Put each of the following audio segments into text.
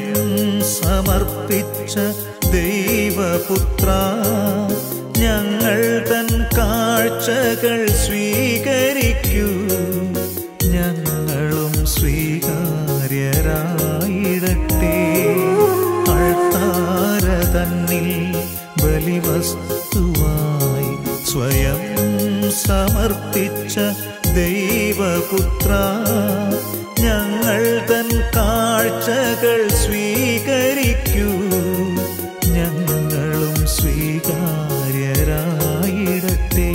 സമർപ്പിച്ച ദൈവപുത്ര ഞങ്ങൾ തൻ കാഴ്ചകൾ സ്വീകരിക്കൂ ഞങ്ങളും സ്വീകാര്യരായിടട്ടെ അൾത്താര തന്നിൽ ബലിവസ്തുവായി സ്വയം സമർപ്പിച്ച ദൈവപുത്ര ഞങ്ങൾ തൻ കാഴ്ചകൾ സ്വീകരിക്കൂ ഞങ്ങളും സ്വീകാര്യരായിടട്ടെ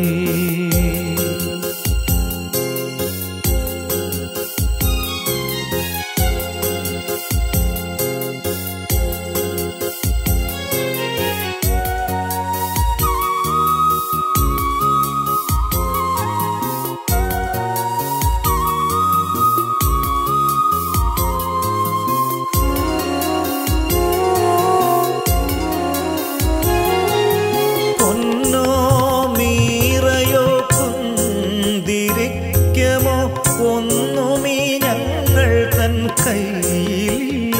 പൊന്നോ മീറയോ കുന്തിരിക്കമോ ഒന്നുമീ ഞങ്ങൾ തൻ കയ്യിലില്ല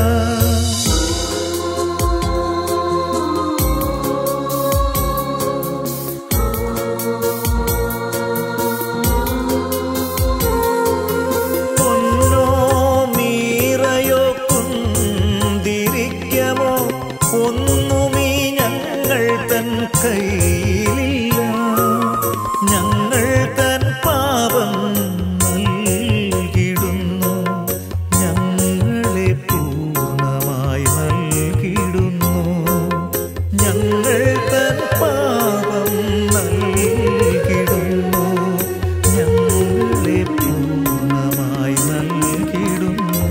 പൊന്നോ മീറയോ കുന്തിരിക്കമോ ഒന്നുമീ ഞങ്ങൾ തൻ കയ്യിലില്ല ഞങ്ങൾ തൻ പാപം നൽകിടുന്നു ഞങ്ങളെ പൂർണ്ണമായി നൽകിടുന്നു ഞങ്ങൾ തൻ പാപം നൽകിടുന്നു ഞങ്ങളെ പൂർണ്ണമായി നൽകിടുന്നു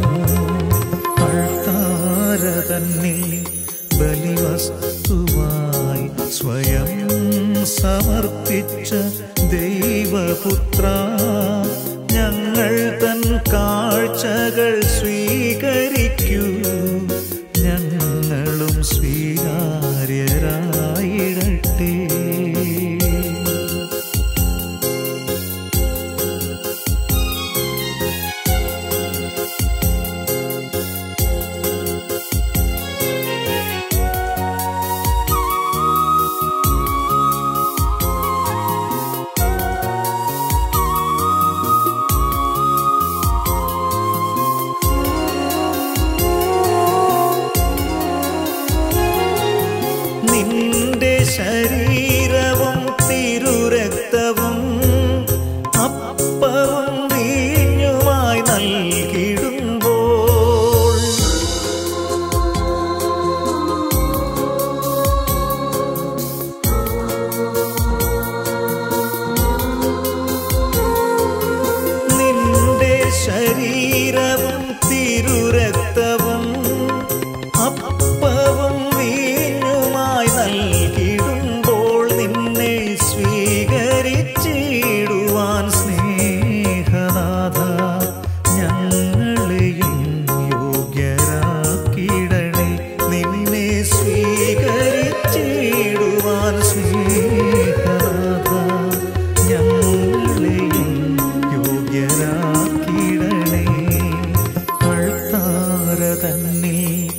അൾത്താര തന്നിൽ ബലിവസ്തുവായി സ്വയം സമർപ്പിച്ച ദൈവപുത്ര ഞങ്ങൾ തൻ കാഴ്ചകൾ സ്വീകരിക്കൂ ഞങ്ങളും സ്വീകാര്യരായിടട്ടെ നിന്റെ ശരീരവും തിരുരക്തവും അപ്പവും വീഞ്ഞുമായി നൽകിടുമ്പോൾ നിന്റെ ശരീരവും തിരുരക്തവും അപ്പവും വീഞ്ഞുമായി നൽകിടുമ്പോൾ നിന്നെ സ്വീകരിച്ചിടുവാൻ സ്നേഹനാഥ ഞങ്ങളെയും യോഗ്യരാക്കിടണേ നിന്നെ സ്വീകരിച്ചിടുവാൻ സ്നേഹനാഥ ഞങ്ങളെയും യോഗ്യരാക്കിടണേ അൾത്താര തന്നിൽ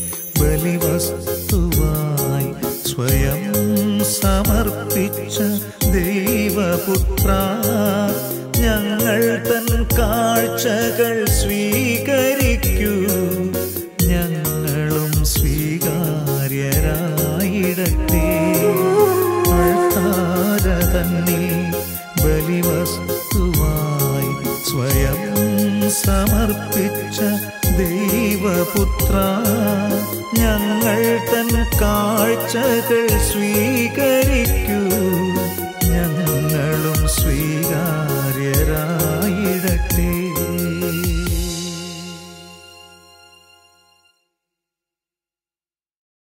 ബലിവസ്തുവായി സ്വയം സമർപ്പിച്ച ദൈവപുത്ര ഞങ്ങൾ തൻ കാഴ്ചകൾ സ്വീകരിക്കൂ ഞങ്ങളും സ്വീകാര്യരായിടട്ടെ അൾത്താര തന്നിൽ ബലിവസ്തുവായി സ്വയം സമർപ്പിച്ച ദൈവപുത്ര ഞങ്ങൾ തൻ കാഴ്ചകൾ സ്വീകരിക്കൂ